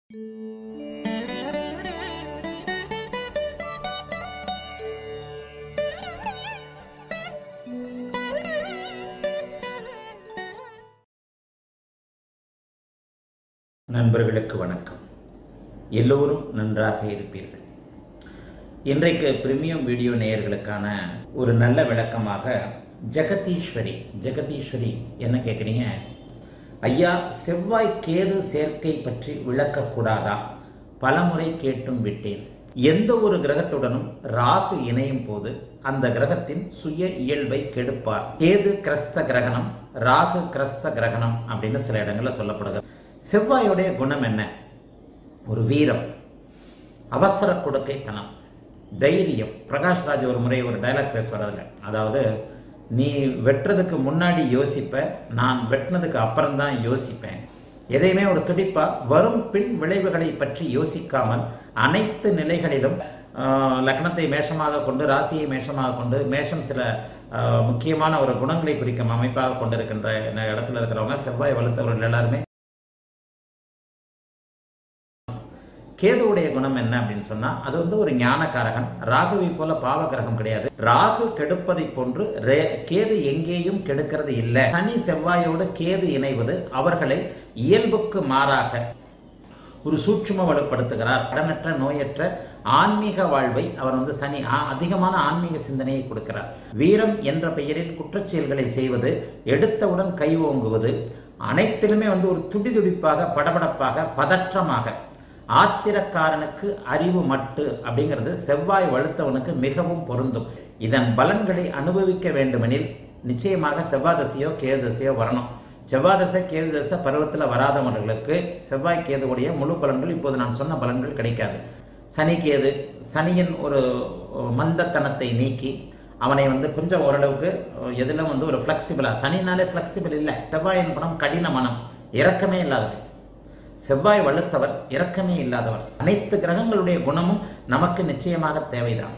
நண்பர்களுக்கு வணக்கம் எல்லோரும் நன்றாக இருப்பீர்கள் இன்றைக்கு பிரீமியம் வீடியோ நேயர்களுக்கான ஒரு நல்ல விளக்கமாக ஜெகதீஸ்வரி ஜெகதீஸ்வரி என்ன கேட்குறீங்க ஐயா செவ்வாய் கேது சேர்க்கை பற்றி விளக்கக்கூடாதா பலமுறை கேட்டும் விட்டேன் எந்த ஒரு கிரகத்துடனும் ராகு இணையும் போது அந்த கிரகத்தின் சுய இயல்பை கெடுப்பார் கேது கிரஸ்த கிரகணம் ராகு கிரஸ்த கிரகணம் அப்படின்னு சில இடங்களில் சொல்லப்படுகிறது செவ்வாயுடைய குணம் என்ன ஒரு வீரம் அவசர கொடுக்கைத்தனம் தைரியம் பிரகாஷ் ராஜ் ஒரு முறை ஒரு டைலாக் பேசுவார் அதில் அதாவது நீ வெட்டுறதுக்கு முன்னாடி யோசிப்ப நான் வெட்டினதுக்கு அப்புறம் தான் யோசிப்பேன் எதையுமே ஒரு துடிப்பா வரும் பின் விளைவுகளை பற்றி யோசிக்காமல் அனைத்து நிலைகளிலும் ஆஹ், லக்னத்தை மேஷமாக கொண்டு ராசியை மேஷமாக கொண்டு மேஷம் சில ஆஹ், முக்கியமான ஒரு குணங்களை குறிக்கும் அமைப்பாக கொண்டிருக்கின்ற இந்த இடத்துல இருக்கிறவங்க செவ்வாய் வலுத்தவர்கள் எல்லாருமே கேதுவுடைய குணம் என்ன அப்படின்னு சொன்னா அது வந்து ஒரு ஞானகாரகன் ராகுவை போல பாவ கிரகம் கிடையாது ராகு கெடுப்பதை போன்று ரே- கேது எங்கேயும் கெடுக்கிறது இல்லை சனி செவ்வாயோடு கேது இணைவது அவர்களை இயல்புக்கு மாறாக ஒரு சூட்சும வலுப்படுத்துகிறார் கடனற்ற நோயற்ற ஆன்மீக வாழ்வை அவர் வந்து சனி ஆ- அதிகமான ஆன்மீக சிந்தனையை கொடுக்கிறார் வீரம் என்ற பெயரில் குற்றச்செயல்களை செய்வது எடுத்தவுடன் கை ஓங்குவது அனைத்திலுமே வந்து ஒரு துடிதுடிப்பாக படபடப்பாக பதற்றமாக ஆத்திரக்காரனுக்கு அறிவு மட்டு அப்படிங்கிறது செவ்வாய் வலுத்தவனுக்கு மிகவும் பொருந்தும் இதன் பலன்களை அனுபவிக்க வேண்டுமெனில் நிச்சயமாக செவ்வாய் தசையோ கேது தசையோ வரணும் செவ்வாய் தசை கேது தசை பருவத்தில் வராதவர்களுக்கு செவ்வாய் கேதுவுடைய முழு பலன்கள் இப்போது நான் சொன்ன பலன்கள் கிடைக்காது சனி கேது சனியின் ஒரு மந்தத்தனத்தை நீக்கி அவனை வந்து கொஞ்சம் ஓரளவுக்கு எதிலும் வந்து ஒரு ஃப்ளெக்சிபிளாக சனினாலே ஃப்ளெக்சிபிள் இல்லை செவ்வாயின் குணம் கடின மனம் இரக்கமே இல்லாதவன் செவ்வாய் வலுத்தவர் இரக்கமே இல்லாதவர் அனைத்து கிரகங்களுடைய குணமும் நமக்கு நிச்சயமாக தேவைதான்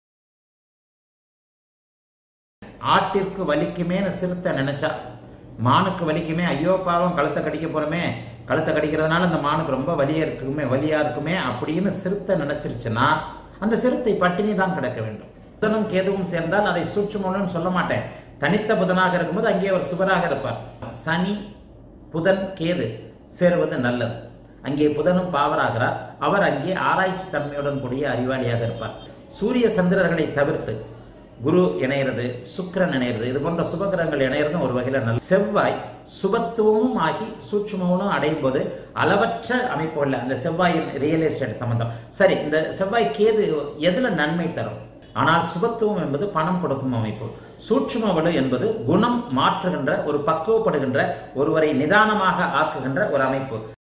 ஆட்டிற்கு வலிக்குமேன்னு சிறுத்தை நினைச்சா மானுக்கு வலிக்குமே ஐயோ பாவம் கழுத்தை கடிக்க போறோமே கழுத்தை கடிக்கிறதுனால அந்த மானுக்கு ரொம்ப வலியா இருக்குமே வலியா இருக்குமே அப்படின்னு சிறுத்தை நினைச்சிருச்சுன்னா அந்த சிறுத்தை பட்டினி தான் கிடக்க வேண்டும் புதனும் கேதுவும் சேர்ந்தால் அதை சூட்சுமம்னு சொல்ல மாட்டேன் தனித்த புதனாக இருக்கும்போது அங்கே அவர் சுவராக இருப்பார் சனி புதன் கேது சேருவது நல்லது அங்கே புதனும் பாவராகிறார் அவர் அங்கே ஆராய்ச்சி தன்மையுடன் கூடிய அறிவாளியாக இருப்பார் சூரிய சந்திரர்களை தவிர்த்து குரு இணையிறது சுக்கிரன் இணையிறது இது போன்ற சுபகிரகங்கள் இணையிறதும் ஒரு வகையில் நல்ல செவ்வாய் சுபத்துவமும் ஆகி சூட்சுமமும் அடையும் போது அளவற்ற அமைப்புள்ள அந்த செவ்வாயின் ரியல் எஸ்டேட் சம்பந்தம் சரி இந்த செவ்வாய் கேது எதுல நன்மை தரும் ஆனால் சுபத்துவம் என்பது பணம் கொடுக்கும் அமைப்பு சூட்சும வலு என்பது குணம் மாற்றுகின்ற ஒரு பக்குவப்படுகின்ற ஒருவரை நிதானமாக ஆக்குகின்ற ஒரு அமைப்பு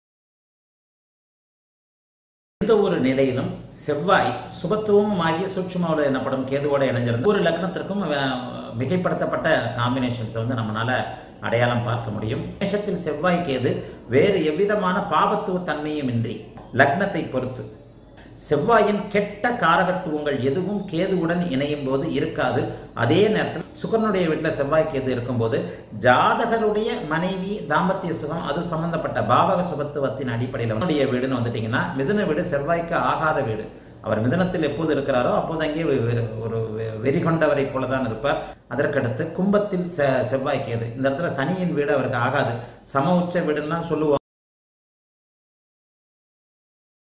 எந்த ஒரு நிலையிலும் செவ்வாய் சுபத்துவமும் ஆகி சூட்சுமாவில் எனப்படும் கேதுவோட இணைஞ்சிருந்து ஒரு லக்னத்திற்கும் அஹ், மிகைப்படுத்தப்பட்ட காம்பினேஷன்ஸை வந்து நம்மளால அடையாளம் பார்க்க முடியும் மேஷத்தில் செவ்வாய் கேது வேறு எவ்விதமான பாபத்துவ தன்மையும் இன்றி லக்னத்தை பொறுத்து செவ்வாயின் கெட்ட காரகத்துவங்கள் எதுவும் கேதுவுடன் இணையும் போது இருக்காது அதே நேரத்தில் சுக்கரனுடைய வீட்டில் செவ்வாய் கேது இருக்கும்போது ஜாதகருடைய மனைவி தாம்பத்திய சுகம் அது சம்பந்தப்பட்ட பாவக சுபத்துவத்தின் அடிப்படையில் அவனுடைய வீடுன்னு வந்துட்டீங்கன்னா மிதுன வீடு செவ்வாய்க்கு ஆகாத வீடு அவர் மிதுனத்தில் எப்போது இருக்கிறாரோ அப்போது அங்கே வெ- வெ- ஒரு வெ- வெறி கொண்டவரை போல தான் இருப்பார் அதற்கடுத்து கும்பத்தில் செ- செவ்வாய் கேது இந்த இடத்துல சனியின் வீடு அவருக்கு ஆகாது சம உச்ச வீடுன்னா சொல்லுவோம்